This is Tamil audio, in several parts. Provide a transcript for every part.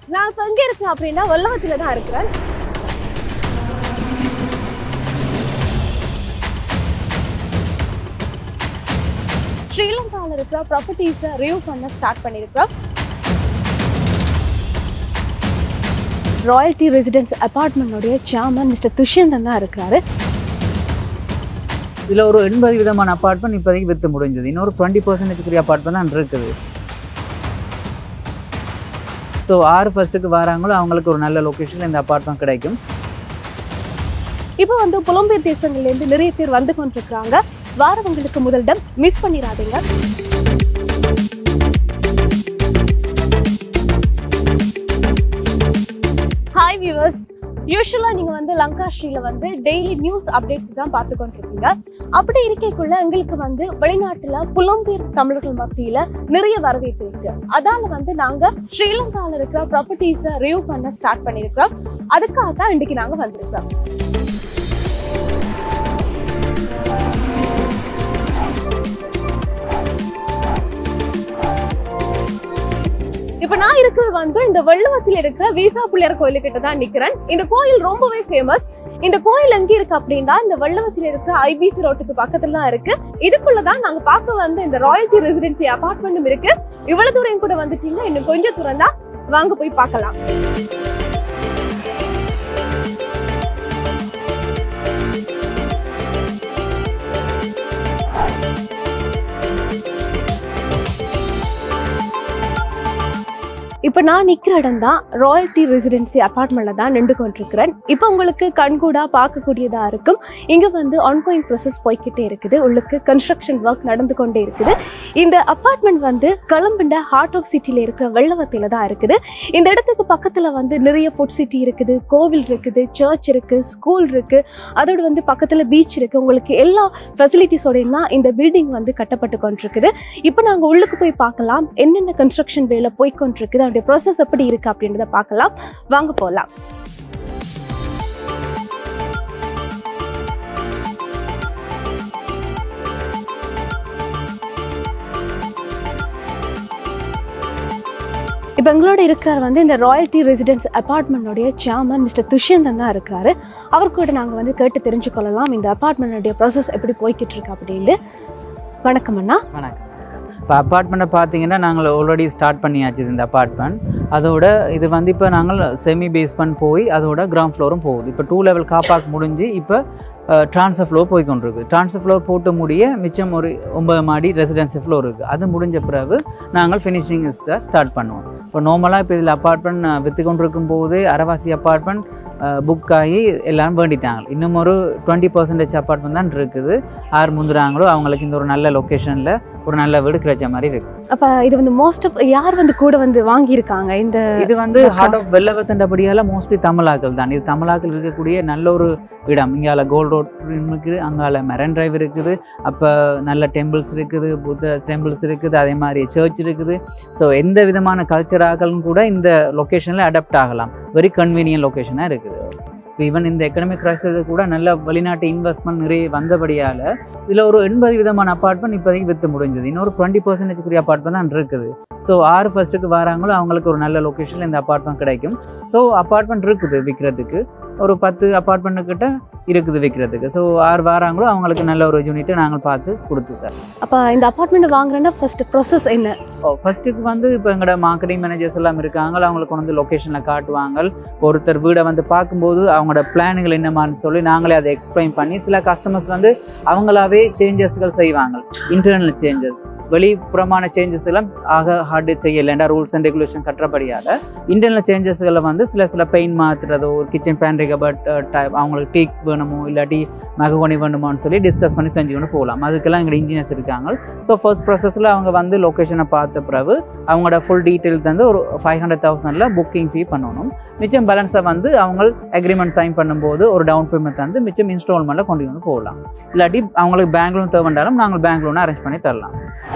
நான் இப்ப எங்க இருக்கேன் அப்படின்னா வல்லவத்துல தான் இருக்கிறேன் ஸ்ரீலங்காவில் இருக்கிற ப்ராப்பர்ட்டிஸை ரிவ்யூ பண்ண ஸ்டார்ட் பண்ணியிருக்கிறோம் ராயல்டி ரெசிடென்ஸ் அபார்ட்மெண்ட்டோடைய சேர்மன் மிஸ்டர் துஷ்யந்தன் தான் இருக்கிறாரு இதில் ஒரு எண்பது விதமான அப்பார்ட்மெண்ட் இப்போதைக்கு விற்று முடிஞ்சது இன்னொரு டுவெண்ட்டி பர்சன்டேஜ்க்குரிய அப்பார்ட்மெண்ட் தான் இருக்குது ஸோ ஆறு ஃபர்ஸ்ட்டுக்கு வராங்களோ அவங்களுக்கு ஒரு நல்ல லொக்கேஷனில் இந்த அப்பார்ட்மெண்ட் கிடைக்கும் இப்போ வந்து புலம்பெயர் தேசங்கள்லேருந்து நிறைய பேர் வந்து கொண்டிருக்கிறாங்க வாரவங்களுக்கு முதலிடம் மிஸ் பண்ணிடாதீங்க ஹாய் வியூவர்ஸ் யூஸ்வலாக நீங்கள் வந்து லங்காஸ்ரீல வந்து டெய்லி நியூஸ் அப்டேட்ஸ் தான் பார்த்து கொண்டிருக்கீங்க அப்படி இருக்கைக்குள்ள எங்களுக்கு வந்து வெளிநாட்டுல புலம்பெயர் தமிழர்கள் மத்தியில நிறைய வரவேற்பு இருக்கு அதால வந்து நாங்க ஸ்ரீலங்காவில் இருக்கிற ப்ராப்பர்ட்டிஸை ரிவ்யூ பண்ண ஸ்டார்ட் பண்ணியிருக்கிறோம் அதுக்காக தான் இன்னைக்கு நாங்க வந்திருக்கிறோம் இப்ப நான் இருக்கிறது வந்து இந்த வெள்ளவத்தில் இருக்கிற வீசா பிள்ளையார் கோயில் கிட்ட தான் நிக்கிறேன் இந்த கோயில் ரொம்பவே ஃபேமஸ் இந்த கோயில் எங்க இருக்கு அப்படின்னா இந்த வெள்ளவத்தில் இருக்கிற ஐபிசி ரோட்டுக்கு பக்கத்துல தான் இருக்கு இதுக்குள்ளதான் நாங்க பார்க்க வந்து இந்த ராயல்டி ரெசிடென்சி அபார்ட்மெண்ட்டும் இருக்கு இவ்வளவு தூரம் கூட வந்துட்டீங்க இன்னும் கொஞ்சம் தூரம் தான் வாங்க போய் பார்க்கலாம் இப்போ நான் நிற்கிற இடம் தான் ராயல்டி ரெசிடென்சி அப்பார்ட்மெண்ட்ல தான் நின்று கொண்டிருக்கிறேன் இப்போ உங்களுக்கு கண்கூடா பார்க்கக்கூடியதா இருக்கும் இங்கே வந்து ஆன்கோயிங் ப்ரொசஸ் போய்க்கிட்டே இருக்குது உள்ளுக்கு கன்ஸ்ட்ரக்ஷன் ஒர்க் நடந்து கொண்டே இருக்குது இந்த அப்பார்ட்மெண்ட் வந்து கொலம்புண்ட ஹார்ட் ஆஃப் சிட்டியில் இருக்கிற வெள்ளவத்தையில் தான் இருக்குது இந்த இடத்துக்கு பக்கத்தில் வந்து நிறைய ஃபுட் சிட்டி இருக்குது கோவில் இருக்குது சர்ச் இருக்குது ஸ்கூல் இருக்குது அதோடு வந்து பக்கத்தில் பீச் இருக்குது உங்களுக்கு எல்லா ஃபெசிலிட்டிஸோடையும் தான் இந்த பில்டிங் வந்து கட்டப்பட்டு கொண்டிருக்குது இப்போ நாங்கள் உள்ளுக்கு போய் பார்க்கலாம் என்னென்ன கன்ஸ்ட்ரக்ஷன் வேலை போய் கொண்டிருக்குது அதோடைய ப்ராசஸ் எப்படி இருக்குது அப்படின்றத பார்க்கலாம் வாங்க போகலாம் இப்போ எங்களோட இருக்கிறார் வந்து இந்த ராயல்டி ரெசிடென்ஸ் அப்பார்ட்மெண்ட்டோடைய சேர்மன் மிஸ்டர் துஷ்யந்தன் தான் இருக்கிறாரு அவர் கூட நாங்கள் வந்து கேட்டு தெரிஞ்சுக்கொள்ளலாம் இந்த அப்பார்ட்மெண்ட்டோடைய ப்ராசஸ் எப்படி போய்கிட்டு இருக்கு அப்படின்னு வணக்கம் அண்ணா வணக்கம் இப்போ அப்பார்ட்மெண்ட்டை பார்த்தீங்கன்னா நாங்கள் ஆல்ரெடி ஸ்டார்ட் பண்ணியாச்சு இந்த அப்பார்ட்மெண்ட் அதோட இது வந்து இப்போ நாங்கள் செமி பேஸ்மெண்ட் போய் அதோட கிரவுண்ட் ஃப்ளோரும் போகுது இப்போ டூ லெவல் காப்பாக் முடிஞ்சு இப்போ ட்ரான்ஸ்ஃபர் ஃப்ளோர் போய் கொண்டிருக்கு ட்ரான்ஸ்ஃபர் ஃப்ளோர் போட்டு முடிய மிச்சம் ஒரு ஒன்பது மாடி ரெசிடென்சி ஃப்ளோர் இருக்குது அது முடிஞ்ச பிறகு நாங்கள் ஃபினிஷிங் ஸ்டார்ட் பண்ணுவோம் இப்போ நார்மலாக இப்போ இதில் அப்பார்ட்மெண்ட் விற்று கொண்டிருக்கும் போது அரவாசி அப்பார்ட்மெண்ட் புக் ஆகி எல்லாரும் வேண்டிட்டாங்க இன்னும் ஒரு டுவெண்ட்டி பர்சன்டேஜ் அப்பார்ட்மெண்ட் தான் இருக்குது யார் முந்துறாங்களோ அவங்களுக்கு இந்த ஒரு நல்ல லொக்கேஷனில் ஒரு நல்ல வீடு கிடைச்ச மாதிரி இருக்கு அப்போ இது வந்து மோஸ்ட் ஆஃப் யார் வந்து கூட வந்து வாங்கியிருக்காங்க இந்த இது வந்து ஹார்ட் ஆஃப் வெள்ளவத்தண்டபடியால் மோஸ்ட்லி தமிழாக்கள் தான் இது தமிழாக்கள் இருக்கக்கூடிய நல்ல ஒரு இடம் இங்கால கோல்ட் ரோட் இருக்குது அங்கால மெரன் டிரைவ் இருக்குது அப்போ நல்ல டெம்பிள்ஸ் இருக்குது புத்த டெம்பிள்ஸ் இருக்குது அதே மாதிரி சர்ச் இருக்குது ஸோ எந்த விதமான கல்ச்சராக்களும் கூட இந்த லொக்கேஷனில் அடாப்ட் ஆகலாம் வெரி கன்வீனியன்ட் லொக்கேஷனாக இருக்குது இப்போ ஈவன் இந்த எக்கனாமிக் கிரைசிஸ் கூட நல்ல வெளிநாட்டு இன்வெஸ்ட்மெண்ட் நிறைய வந்தபடியால் இதில் ஒரு எண்பது விதமான அப்பார்ட்மெண்ட் இப்போதைக்கு விற்று முடிஞ்சது இன்னொரு டுவெண்ட்டி பர்சன்டேஜ்க்குரிய அப்பார்ட்மெண்ட் தான் இருக்குது ஸோ ஆறு ஃபர்ஸ்ட்டுக்கு வராங்களோ அவங்களுக்கு ஒரு நல்ல லொக்கேஷனில் இந்த அப்பார்ட்மெண்ட் கிடைக்கும் ஸோ அப்பார்ட்மெண்ட் இருக்குது விற்கிறதுக்கு ஒரு பத்து அப்பார்ட்மெண்ட் கிட்ட இருக்குது விற்கிறதுக்கு ஸோ ஆறு வராங்களோ அவங்களுக்கு நல்ல ஒரு யூனிட்டை நாங்கள் பார்த்து கொடுத்து தரோம் அப்போ இந்த அப்பார்ட்மெண்ட் வாங்குறேன்னா ஃபர்ஸ்ட் ப்ராசஸ் என்ன ஓ ஃபர்ஸ்ட்டுக்கு வந்து இப்போ எங்களோட மார்க்கெட்டிங் மேனேஜர்ஸ் எல்லாம் இருக்காங்க அவங்களுக்கு வந்து லொக்கேஷனில் காட்டுவாங்க ஒருத்தர் வீடை வந்து பார்க்கும்போது அவங்களோட பிளானுகள் என்னமான்னு சொல்லி நாங்களே அதை எக்ஸ்பிளைன் பண்ணி சில கஸ்டமர்ஸ் வந்து அவங்களாவே சேஞ்சஸ்கள் செய்வாங்க இன்டர்னல் சேஞ்சஸ் வெளிப்புறமான சேஞ்சஸ் எல்லாம் ஆக ஹார்டு செய்யலைண்டா ரூல்ஸ் அண்ட் ரெகுலேஷன் கட்டுறபடியால் இன்டர்னல் சேஞ்சஸ்களை வந்து சில சில பெயிண்ட் மாற்றுறதோ ஒரு கிச்சன் பேண்ட்ரிக பட் டைப் அவங்களுக்கு டீக் வேணுமோ இல்லாட்டி மகோனி வேணுமோன்னு சொல்லி டிஸ்கஸ் பண்ணி செஞ்சுக்கொண்டு போகலாம் அதுக்கெல்லாம் எங்கள் இன்ஜினியர்ஸ் இருக்காங்க ஸோ ஃபர்ஸ்ட் ப்ராசஸில் அவங்க வந்து லொக்கேஷனை பார்த்த பிறகு அவங்களோட ஃபுல் டீட்டெயில் தந்து ஒரு ஃபைவ் ஹண்ட்ரட் தௌசண்டில் புக்கிங் ஃபீ பண்ணணும் மிச்சம் பேலன்ஸை வந்து அவங்க அக்ரிமெண்ட் சைன் பண்ணும்போது ஒரு டவுன் பேமெண்ட் தந்து மிச்சம் இன்ஸ்டால்மெண்ட்டில் கொண்டு வந்து போகலாம் இல்லாட்டி அவங்களுக்கு பேங்க் லோன் தேவைண்டாலும் நாங்கள் பேங்க் லோனை அரேஞ்ச் பண்ணி தரலாம்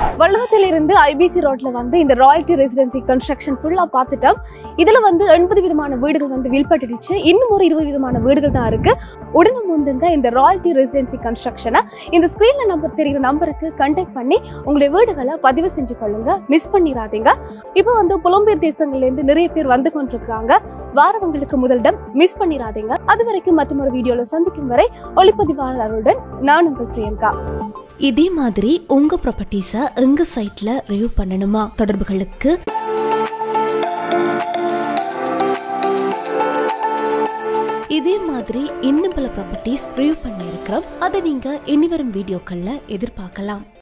வள்ளுவத்திலிருந்து ஐபிசி ரோட்ல வந்து இந்த ராயல்டி ரெசிடென்சி கன்ஸ்ட்ரக்ஷன் ஃபுல்லா பார்த்துட்டோம் இதுல வந்து எண்பது விதமான வீடுகள் வந்து வீழ்பட்டுடுச்சு இன்னும் ஒரு இருபது விதமான வீடுகள் தான் இருக்கு உடனே முந்துங்க இந்த ராயல்டி ரெசிடென்சி கன்ஸ்ட்ரக்ஷனை இந்த ஸ்கிரீன்ல நம்பர் தெரிகிற நம்பருக்கு கான்டாக்ட் பண்ணி உங்களுடைய வீடுகளை பதிவு செஞ்சு கொள்ளுங்க மிஸ் பண்ணிடாதீங்க இப்போ வந்து புலம்பெயர் தேசங்கள்ல இருந்து நிறைய பேர் வந்து கொண்டிருக்காங்க வாரவங்களுக்கு முதலிடம் மிஸ் பண்ணிடாதீங்க அது வரைக்கும் மற்றொரு வீடியோல சந்திக்கும் வரை ஒளிப்பதிவாளருடன் நான் உங்கள் பிரியங்கா இதே மாதிரி உங்க ப்ராப்பர்ட்டிஸை எங்க சைட்ல ரிவ்யூ பண்ணணுமா தொடர்புகளுக்கு இதே மாதிரி இன்னும் பல ப்ராப்பர்ட்டிஸ் ரிவ்யூ பண்ணியிருக்கிறோம் அதை நீங்க இனி வரும் வீடியோக்கள்ல எதிர்பார்க்கலாம்